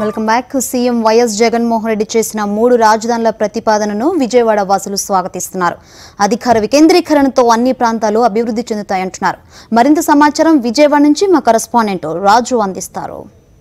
welcome back CM YS Jaganmohan Reddy చేసిన మూడు రాజధానుల ప్రతిపాదనను విజయవాడ వాసులు స్వాగతిస్తున్నారు అధికార వికేంద్రీకరణతో అన్ని ప్రాంతాలు అభివృద్ధి చెందుతాయంటున్నారు మరింత సమాచారం విజయవాడ నుంచి మా కరస్పాండెంట్ రాజు అందిస్తారు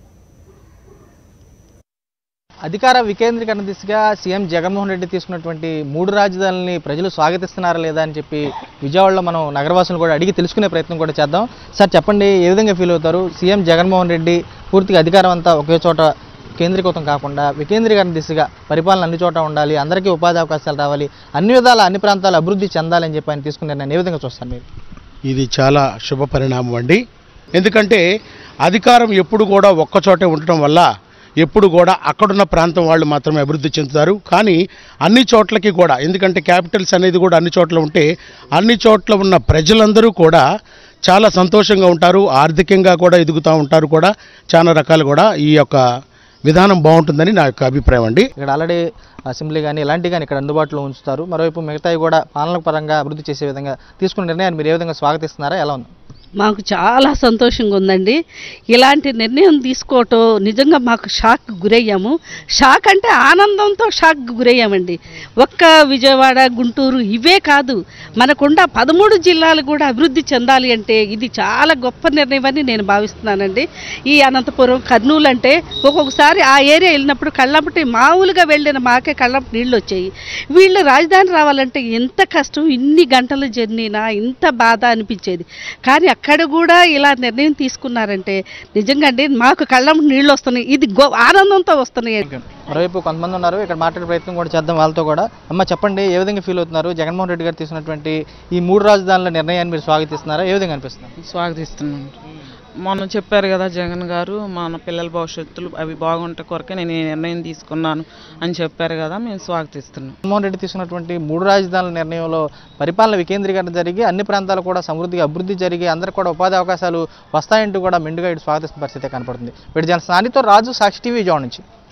అధికార వికేంద్రీకరణ దిశగా సీఎం జగన్మోహన్ రెడ్డి తీసుకున్నటువంటి మూడు రాజధానులని ప్రజలు స్వాగతిస్తున్నారా లేదా అని చెప్పి విజయవాడలో మనం నగరవాసులు కూడా అడిగి తెలుసుకునే ప్రయత్నం కూడా చేద్దాం సార్ చెప్పండి ఏ విధంగా ఫీల్ అవుతారు సీఎం జగన్మోహన్ రెడ్డి పూర్తిగా అధికారం అంతా ఒకే చోట కేంద్రీకృతం కాకుండా వికేంద్రీకరణ దిశగా పరిపాలన అన్ని చోట ఉండాలి అందరికీ ఉపాధి అవకాశాలు రావాలి అన్ని విధాల అన్ని ప్రాంతాలు అభివృద్ధి చెందాలని చెప్పి ఆయన తీసుకునే నేను ఏ విధంగా చూస్తాను మీరు ఇది చాలా శుభ పరిణామం అండి ఎందుకంటే అధికారం ఎప్పుడు కూడా ఒక్కచోటే ఉండటం వల్ల ఎప్పుడు కూడా అక్కడున్న ప్రాంతం వాళ్ళు మాత్రమే అభివృద్ధి చెందుతారు కానీ అన్ని చోట్లకి కూడా ఎందుకంటే క్యాపిటల్స్ అనేది కూడా అన్ని చోట్ల ఉంటే అన్ని చోట్ల ఉన్న ప్రజలందరూ కూడా చాలా సంతోషంగా ఉంటారు ఆర్థికంగా కూడా ఎదుగుతూ ఉంటారు కూడా చాలా రకాలు కూడా ఈ యొక్క విధానం బాగుంటుందని నా యొక్క అభిప్రాయం అండి ఇక్కడ ఆల్రెడీ అసెంబ్లీ కానీ ఇలాంటివి కానీ ఇక్కడ అందుబాటులో ఉంచుతారు మరోవైపు మిగతావి కూడా పాలన పరంగా అభివృద్ధి చేసే విధంగా తీసుకున్న నిర్ణయాన్ని మీరు ఏ విధంగా స్వాగతిస్తున్నారా ఎలా ఉంది మాకు చాలా సంతోషంగా ఉందండి ఇలాంటి నిర్ణయం తీసుకోవటం నిజంగా మాకు షాక్ గురయ్యాము షాక్ అంటే ఆనందంతో షాక్ గురయ్యామండి ఒక్క విజయవాడ గుంటూరు ఇవే కాదు మనకుండా పదమూడు జిల్లాలు కూడా అభివృద్ధి చెందాలి అంటే ఇది చాలా గొప్ప నిర్ణయం అని నేను భావిస్తున్నానండి ఈ అనంతపురం కర్నూలు అంటే ఒక్కొక్కసారి ఆ ఏరియా వెళ్ళినప్పుడు కళ్ళప్పటి మామూలుగా వెళ్ళిన మాకే కళ్ళప్పటి నీళ్ళు వచ్చాయి వీళ్ళు రాజధాని రావాలంటే ఎంత కష్టం ఇన్ని గంటల జర్నీనా ఇంత బాధ అనిపించేది కానీ అక్కడ కూడా ఇలా నిర్ణయం తీసుకున్నారంటే నిజంగా అండి మాకు కళ్ళం నీళ్ళు వస్తున్నాయి ఇది గో ఆనందంతో వస్తున్నాయి మరోవైపు కొంతమంది ఉన్నారు ఇక్కడ మాట్లాడే ప్రయత్నం కూడా చేద్దాం వాళ్ళతో కూడా అమ్మ చెప్పండి ఏ విధంగా ఫీల్ అవుతున్నారు జగన్మోహన్ రెడ్డి గారు తీసుకున్నటువంటి ఈ మూడు రాజధానుల నిర్ణయాన్ని మీరు స్వాగతిస్తున్నారా ఏ విధంగా అనిపిస్తుంది స్వాగతిస్తున్నాను మొన్న చెప్పారు కదా జగన్ గారు మన పిల్లల భవిష్యత్తులు అవి బాగుంటే కొరకే నేను ఈ నిర్ణయం తీసుకున్నాను అని చెప్పారు కదా మేము స్వాగతిస్తున్నాం జగన్మోహన్ రెడ్డి తీసుకున్నటువంటి మూడు రాజధానుల నిర్ణయంలో పరిపాలన వికేంద్రీకరణ జరిగి అన్ని ప్రాంతాలు కూడా సమృద్ధిగా అభివృద్ధి జరిగి అందరికీ కూడా ఉపాధి అవకాశాలు వస్తాయంటూ కూడా మెండుగా ఇటు స్వాగతిస్తున్న పరిస్థితి కనపడుతుంది వీటి జన సానితో రాజు సాక్షి టీవీ జోన్ నుంచి